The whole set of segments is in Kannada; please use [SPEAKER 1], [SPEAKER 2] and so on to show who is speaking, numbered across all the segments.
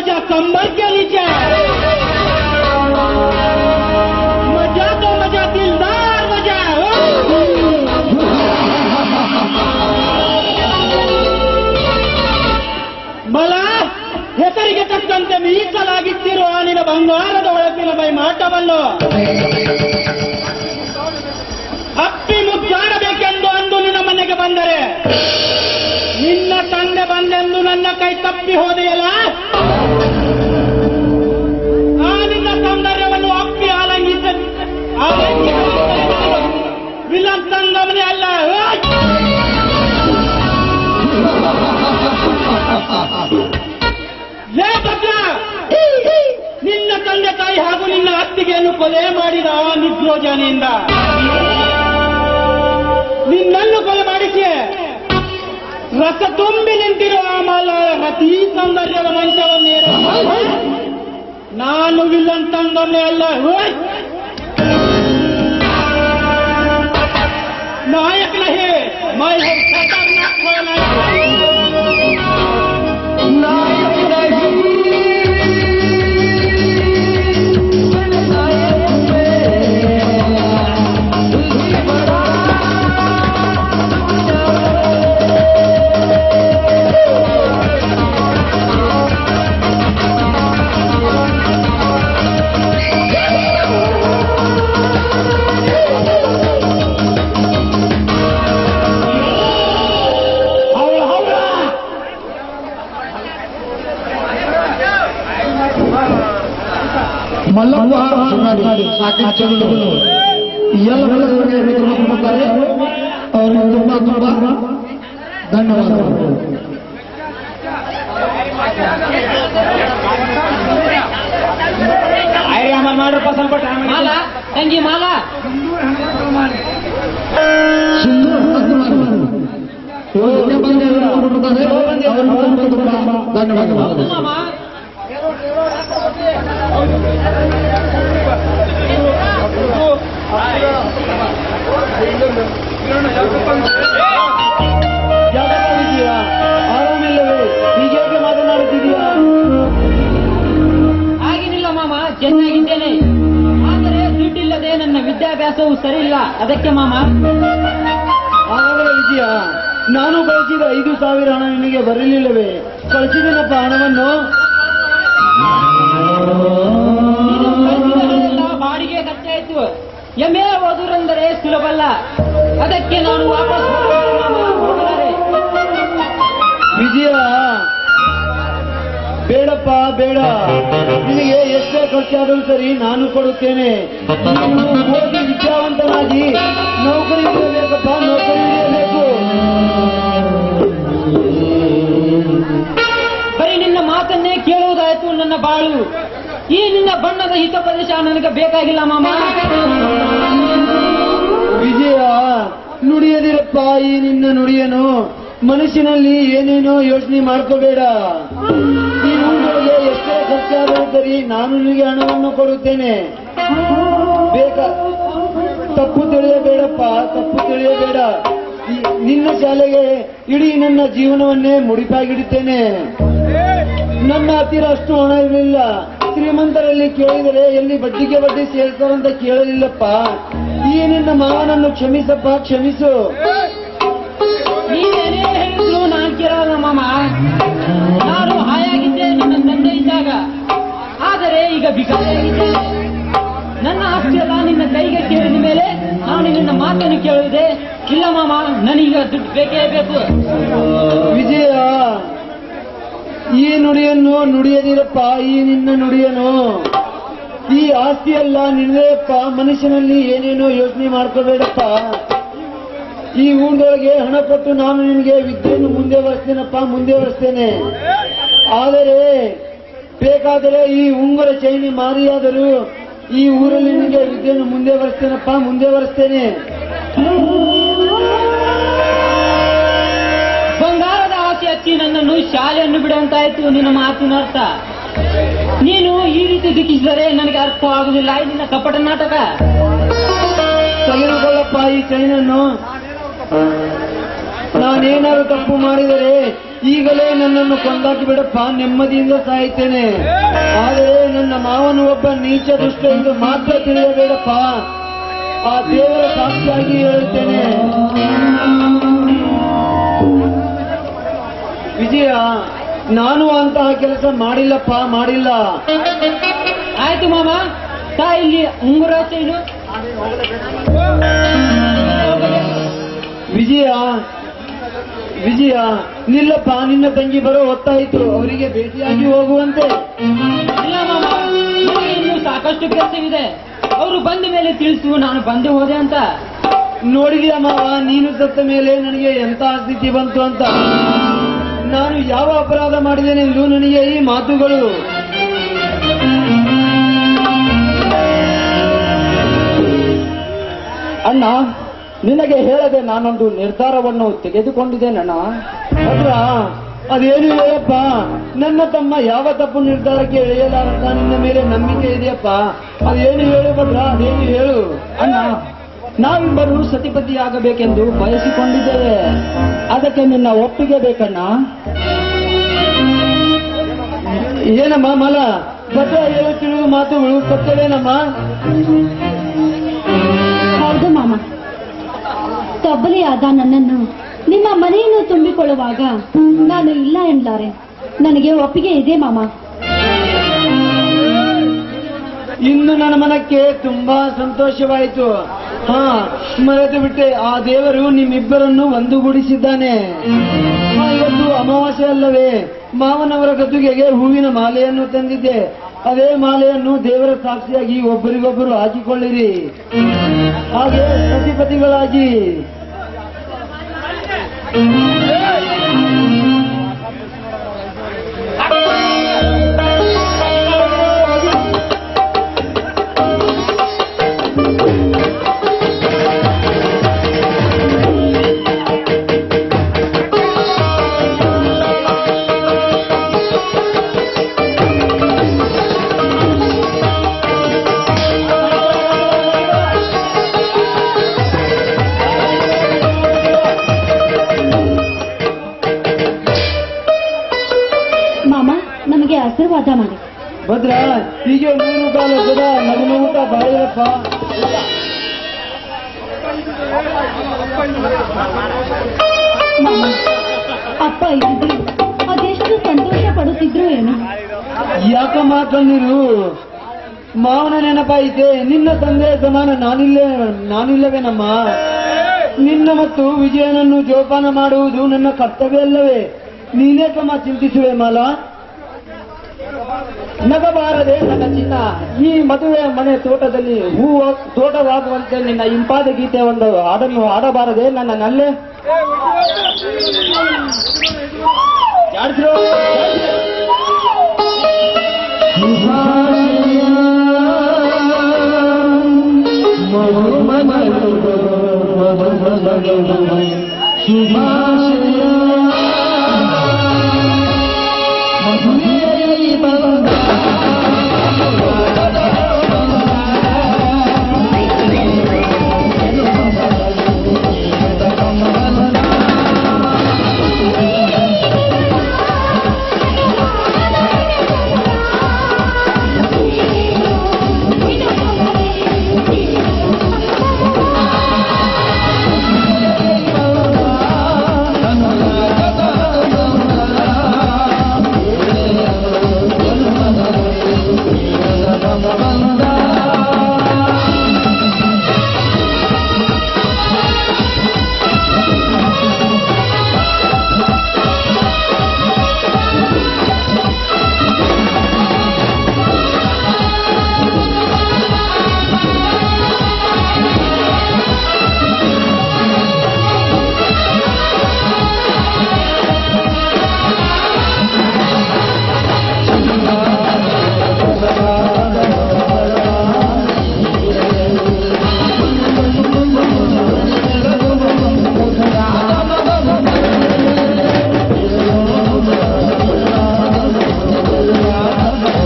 [SPEAKER 1] मजा कंबर के नीचे मजा तो मजा दिलदार मजा ಬಲ ಹೆಸರಿಗೆ ತಕ್ಕಂತೆ ಮೀಸಲಾಗಿತ್ತಿರುವ ನಿನ್ನ ಬಂಗಾರದ ಒಳಗಿನ ಬೈ ಮಾಟವನ್ನು ಅಪ್ಪಿ ಮುದ್ದಾಡಬೇಕೆಂದು ಅಂದು ನಿನ್ನ ಮನೆಗೆ ಬಂದರೆ ನಿನ್ನ ತಂದೆ ಬಂದೆಂದು ನನ್ನ ಕೈ ತಪ್ಪಿ ಹೋದೆಯಲ್ಲ ಆ ನಿನ್ನ ಸೌಂದರ್ಯವನ್ನು ಅಪ್ಪಿ ಆಲಂಗಿಸ ವಿಲನ್ ತಂಗಮನೆ ಅಲ್ಲ ಓಯ್! ಲೇ ಭದ್ರ! ನಿನ್ನ ತಂದೆ ತಾಯಿ ಹಾಗೂ ನಿನ್ನ ಅತ್ತಿಗೆಯನ್ನು ಕೊಲೆ ಮಾಡಿದ ಆ ನಿದ್ರೋಜನೆಯಿಂದ ನಿನ್ನನ್ನು ಕೊಲೆ ಮಾಡಿಸಿ ರಸ ತುಂಬಿ ನಿಂತಿರುವ ಆ ಮಲರ ಅತೀ ಸೌಂದರ್ಯದ ಮಂಚವನ್ನೇರ ನಾನು ವಿಲ್ಲನ್ ತಂದೊಮ್ಮೆ ಅಲ್ಲ ಓಯ್! ನಾಯಕ್ ನಹಿ ಮೈ ಹೈ ಖತರ್ನಾಕ್ ನಾಯಕ್ ಹೌಳ ಹೌಳ
[SPEAKER 2] ಮಲ್ಲಪ್ಪ ಸುನಾಡಿ ಸಾಕಾಚಗಳು ಎಲ್ಲ ಬೆಳೆದವರಿಗೆ ಕೊಡುತ್ತಾರೆ ಅವರಿಗೆ ತುಂಬಾ ತುಂಬಾ ಧನ್ಯವಾದಗಳು
[SPEAKER 1] ಅಯ್ಯ ಅಮ್ಮ ಮಾಡ್ರಪ್ಪ ಸ್ವಲ್ಪ time
[SPEAKER 3] ಮಾಲ ತಂಗಿ ಮಾಲ
[SPEAKER 2] ಸಿಂಧು ಹನುಮಾನ್. ಇವರು ಬಂದು ಎಲ್ಲರೂ ಕೊಡುತ್ತಾರೆ ಅವರಿಗೆ ತುಂಬಾ ಧನ್ಯವಾದಗಳು
[SPEAKER 3] ಮಾಮ
[SPEAKER 1] ಜಾಗದಲ್ಲಿದ್ದೀಯಾ ಆರಾಮಿಲ್ಲವೇ ಹೀಗೇಕೆ ಮಾತನಾಡುತ್ತಿದೀಯಾ
[SPEAKER 3] ಹಾಗೇನಿಲ್ಲ ಮಾಮ ಚೆನ್ನಾಗಿದ್ದೇನೆ ಆದರೆ ದುಡ್ಡಿಲ್ಲದೆ ನನ್ನ ವಿದ್ಯಾಭ್ಯಾಸವು ಸರಿಯಿಲ್ಲ ಅದಕ್ಕೆ ಮಾಮ
[SPEAKER 1] ಹಾಗಾದರೆ ಇದೆಯಾ ನಾನು ಕಳಿಸಿದ ಐದು ಸಾವಿರ ಹಣ ನಿನಗೆ ಬರಲಿಲ್ಲವೇ ಕಳಿಸಿದನಪ್ಪ ಹಣವನ್ನು
[SPEAKER 3] ನೀನು ಕಳಿಸಿದ ಹಣವೆಲ್ಲ ಬಾಡಿಗೆ ಖರ್ಚಾಯಿತು ಎಂ ಎ ಓದುವುದೆಂದರೆ ಸುಲಭಲ್ಲ ಅದಕ್ಕೆ ನಾನು ವಾಪಸ್ ಬರಬೇಕು ಮಾಮ ಹೋಗಲಾರೆ.
[SPEAKER 1] ವಿಜಯ ಬೇಡಪ್ಪ ಬೇಡ ನಿನಗೆ ಎಷ್ಟೇ ಖರ್ಚಾದರೂ ಸರಿ ನಾನು ಕೊಡುತ್ತೇನೆ ನೀನು ಓದಿ ವಿದ್ಯಾವಂತನಾಗಿ ನೌಕರಿ ಹಿಡಿಯಬೇಕಪ್ಪ ನೌಕರಿ ಹಿಡಿಯಬೇಕು
[SPEAKER 3] ಬರೀ ನಿನ್ನ ಮಾತನ್ನೇ ಕೇಳುವುದಾಯ್ತು ನನ್ನ ಬಾಳು ಈ ನಿನ್ನ ಬಣ್ಣದ ಹಿತೋಪದೇಶ ನನಗೆ ಬೇಕಾಗಿಲ್ಲ ಮಾಮ
[SPEAKER 1] ವಿಜಯ ನುಡಿಯದಿರಪ್ಪ ಈ ನಿನ್ನ ನುಡಿಯನು ಮನಸ್ಸಿನಲ್ಲಿ ಏನೇನೋ ಯೋಚನೆ ಮಾಡ್ಕೋಬೇಡ ಈ ಊರಿಗೆ ಎಷ್ಟೇ ಖರ್ಚಾದರೂ ಸರಿ ನಾನು ನಿನಗೆ ಹಣವನ್ನು ಕೊಡುತ್ತೇನೆ ಬೇಕಾ ತಪ್ಪು ತಿಳಿಯಬೇಡಪ್ಪ ತಪ್ಪು ತಿಳಿಯಬೇಡ ಈ- ನಿನ್ನ ಶಾಲೆಗೆ ಇಡೀ ನನ್ನ ಜೀವನವನ್ನೇ ಮುಡಿಪಾಗಿಡುತ್ತೇನೆ ನನ್ನ ಹತ್ತಿರ ಅಷ್ಟು ಹಣ ಇರಲಿಲ್ಲ ಶ್ರೀಮಂತರಲ್ಲಿ ಕೇಳಿದರೆ ಎಲ್ಲಿ ಬಡ್ಡಿಗೆ ಬಡ್ಡಿ ಸೇರ್ತಾರಂತ ಕೇಳಲಿಲ್ಲಪ್ಪ ಈ ನಿನ್ನ ಮಾವನನ್ನು ಕ್ಷಮಿಸಪ್ಪ ಕ್ಷಮಿಸು
[SPEAKER 3] ನೀವೇನೇ ಹೇಳಿದ್ರು ನಾನು ಕೇಳಲ್ಲ ಮಾಮ ನಾನು ಹಾಯಾಗಿದ್ದೆ ನನ್ನ ತಂದೆ ಇದ್ದಾಗ ಆದರೆ ಈಗ ಭಿಕಾರಿಯಾಗಿದ್ದೇನೆ ನನ್ನ ಆಸ್ತಿ ಎಲ್ಲ ನಿನ್ನ ಕೈಗೆ ಸೇರಿದ ಮೇಲೆ ನಾನು ನಿನ್ನ ಮಾತನ್ನು ಕೇಳುವುದೇ ಇಲ್ಲ ಮಾಮ ನನಗೀಗ ದುಡ್ಡು ಬೇಕೇ ಬೇಕು
[SPEAKER 1] ವಿಜಯ ಈ ನುಡಿಯನ್ನು ನುಡಿಯದಿರಪ್ಪ ಈ ನಿನ್ನ ನುಡಿಯನು ಈ ಆಸ್ತಿ ಎಲ್ಲ ನಿನ್ನದೇಪ್ಪ ಮನುಷ್ಯನಲ್ಲಿ ಏನೇನೋ ಯೋಚನೆ ಮಾಡ್ಕೋಬೇಡಪ್ಪ ಈ ಊರೊಳಗೆ ಹಣ ಕೊಟ್ಟು ನಾನು ನಿನಗೆ ವಿದ್ಯೆಯನ್ನು ಮುಂದೆ ಬರ್ತೇನಪ್ಪ ಮುಂದೆ ಬರ್ತೇನೆ ಆದರೆ ಬೇಕಾದರೆ ಈ ಉಂಗುರ ಚೈನಿ ಮಾರಿಯಾದರೂ ಈ ಊರಲ್ಲಿ ನಿನಗೆ ವಿದ್ಯೆಯನ್ನು ಮುಂದೆ ಬರ್ತೇನಪ್ಪ ಮುಂದೆ ಬರ್ತೇನೆ
[SPEAKER 3] ಬಂಗಾರದ ಆಸೆ ಹಚ್ಚಿ ನನ್ನನ್ನು ಶಾಲೆಯನ್ನು ಬಿಡುವಂತಾಯ್ತು ನಿನ್ನ ಮಾತಿನ ಅರ್ಥ ನೀನು ಈ ರೀತಿ ದುಃಖಿಸಿದರೆ ನನಗೆ ಅರ್ಥವಾಗುವುದಿಲ್ಲ ಇದು ನಿನ್ನ ಕಪಟ ನಾಟಕ
[SPEAKER 1] ತೆಗೆದುಕೊಳ್ಳಪ್ಪ ಈ ಚೈನನ್ನು ನಾನೇನಾದ್ರು ತಪ್ಪು ಮಾಡಿದರೆ ಈಗಲೇ ನನ್ನನ್ನು ಕೊಂದಾಕಿ ಬಿಡಪ್ಪ ನೆಮ್ಮದಿಯಿಂದ ಸಾಯ್ತೇನೆ ಆದರೆ ನನ್ನ ಮಾವನು ಒಬ್ಬ ನೀಚ ದುಷ್ಟ ಎಂದು ಮಾತ್ರ ತಿಳಿಯಬೇಡಪ್ಪ ಆ ದೇವರ ಸಾಕ್ಷಿಯಾಗಿ ಹೇಳುತ್ತೇನೆ ವಿಜಯ ನಾನು ಅಂತಹ ಕೆಲಸ ಮಾಡಿಲ್ಲಪ್ಪ ಮಾಡಿಲ್ಲ
[SPEAKER 3] ಆಯ್ತು ಮಾಮ ತಾ ಇಲ್ಲಿ ಉಂಗುರ ಚೈನು
[SPEAKER 1] ವಿಜಯ ವಿಜಯ ನಿಲ್ಲಪ್ಪ ನಿನ್ನ ತಂಗಿ ಬರೋ ಹೊತ್ತಾಯಿತು ಅವರಿಗೆ ಭೇಟಿಯಾಗಿ ಹೋಗುವಂತೆ
[SPEAKER 3] ಇಲ್ಲ ಮಾಮ ನನಗೆ ಇನ್ನೂ ಸಾಕಷ್ಟು ಕೆಲಸವಿದೆ ಅವರು ಬಂದ ಮೇಲೆ ತಿಳಿಸು ನಾನು ಬಂದೆ ಹೋದೆ ಅಂತ
[SPEAKER 1] ನೋಡಿದ್ಯಾ ಮಾವ ನೀನು ಸತ್ತ ಮೇಲೆ ನನಗೆ ಎಂತ ಸ್ಥಿತಿ ಬಂತು ಅಂತ ನಾನು ಯಾವ ಅಪರಾಧ ಮಾಡಿದ್ದೇನೆಂದು ನನಗೆ ಈ ಮಾತುಗಳು
[SPEAKER 2] ಅಣ್ಣ ನಿನಗೆ ಹೇಳದೆ ನಾನೊಂದು ನಿರ್ಧಾರವನ್ನು ತೆಗೆದುಕೊಂಡಿದ್ದೇನಣ್ಣ
[SPEAKER 1] ಭದ್ರ ಅದೇನು ಹೇಳಪ್ಪ ನನ್ನ ತಮ್ಮ ಯಾವ ತಪ್ಪು ನಿರ್ಧಾರಕ್ಕೆ ಎಳೆಯಲಾರಂತ ನಿನ್ನ ಮೇಲೆ ನಂಬಿಕೆ ಇದೆಯಪ್ಪ ಅದೇನು ಹೇಳು ಭದ್ರ ಅದೇನು ಹೇಳು
[SPEAKER 2] ಅಣ್ಣ ನಾವಿಬ್ಬರು ಸತಿಪತಿಯಾಗಬೇಕೆಂದು ಬಯಸಿಕೊಂಡಿದ್ದೇವೆ ಅದಕ್ಕೆ ನಿನ್ನ ಒಪ್ಪಿಗೆ ಬೇಕಣ್ಣ
[SPEAKER 1] ಏನಮ್ಮ ಮಲ ಭದ್ರ ಹೇಳುತ್ತಿರುವ ಮಾತುಗಳು ಸತ್ಯವೇನಮ್ಮ
[SPEAKER 4] ಹೌದು ಮಾಮ ತಬ್ಬಲಿಯಾದ ನನ್ನನ್ನು ನಿಮ್ಮ ಮನೆಯನ್ನು ತುಂಬಿಕೊಳ್ಳುವಾಗ ನಾನು ಇಲ್ಲ ಎಂದಾರೆ ನನಗೆ ಒಪ್ಪಿಗೆ ಇದೆ ಮಾಮ
[SPEAKER 1] ಇನ್ನು ನನ್ನ ಮನಕ್ಕೆ ತುಂಬಾ ಸಂತೋಷವಾಯಿತು ಹಾ ಮರೆತು ಬಿಟ್ಟೆ ಆ ದೇವರು ನಿಮ್ಮಿಬ್ಬರನ್ನು ಒಂದುಗೂಡಿಸಿದ್ದಾನೆ ಹಾ, ಇವತ್ತು ಅಮಾವಾಸ್ಯೆ ಅಲ್ಲವೇ ಮಾವನವರ ಗದ್ದುಗೆಗೆ ಹೂವಿನ ಮಾಲೆಯನ್ನು ತಂದಿದ್ದೆ ಅದೇ ಮಾಲೆಯನ್ನು ದೇವರ ಸಾಕ್ಷಿಯಾಗಿ ಒಬ್ಬರಿಗೊಬ್ಬರು ಹಾಕಿಕೊಳ್ಳಿರಿ ಹಾಗೆ ಸತಿಪತಿಗಳಾಗಿ
[SPEAKER 4] ಮಾಮ ನಮಗೆ ಆಶೀರ್ವಾದ ಮಾಡಿ
[SPEAKER 1] ಭದ್ರ ಹೀಗೆ ಮೂರು ಕಾಲ ಸದಾ ನಗುನಗುತ್ತ ಬಾಳಿರಪ್ಪ
[SPEAKER 4] ಮಾಮ ಅಪ್ಪ ಇದ್ದಿದ್ರು ಅದೆಷ್ಟು ಸಂತೋಷ ಪಡುತ್ತಿದ್ರು ಏನು
[SPEAKER 1] ಯಾಕ ಮಾತಂದಿರು ಮಾವನ ನೆನಪಾಯಿತೆ ನಿನ್ನ ತಂದೆ ಸಮಾನ ನಾನಿಲ್ಲೇ ನಾನಿಲ್ಲವೇನಮ್ಮ ನಿನ್ನ ಮತ್ತು ವಿಜಯನನ್ನು ಜೋಪಾನ ಮಾಡುವುದು ನನ್ನ ಕರ್ತವ್ಯ ಅಲ್ಲವೇ ನೀನೇ ಕಮ್ಮ ಚಿಂತಿಸುವೆ ಮಾಲ
[SPEAKER 2] ನಗಬಾರದೆ ನನ್ನ ಚಿನ್ನ ಈ ಮದುವೆ ಮನೆ ತೋಟದಲ್ಲಿ ಹೂ ತೋಟವಾಗುವಂತೆ ನಿನ್ನ ಇಂಪಾದ ಗೀತೆ ಒಂದು ಹಾಡನ್ನು ಹಾಡಬಾರದೆ ನನ್ನ ನಲ್ಲೆ ಜಾಡ್ಸ್ರು,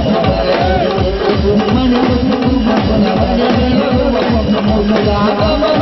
[SPEAKER 1] ಿ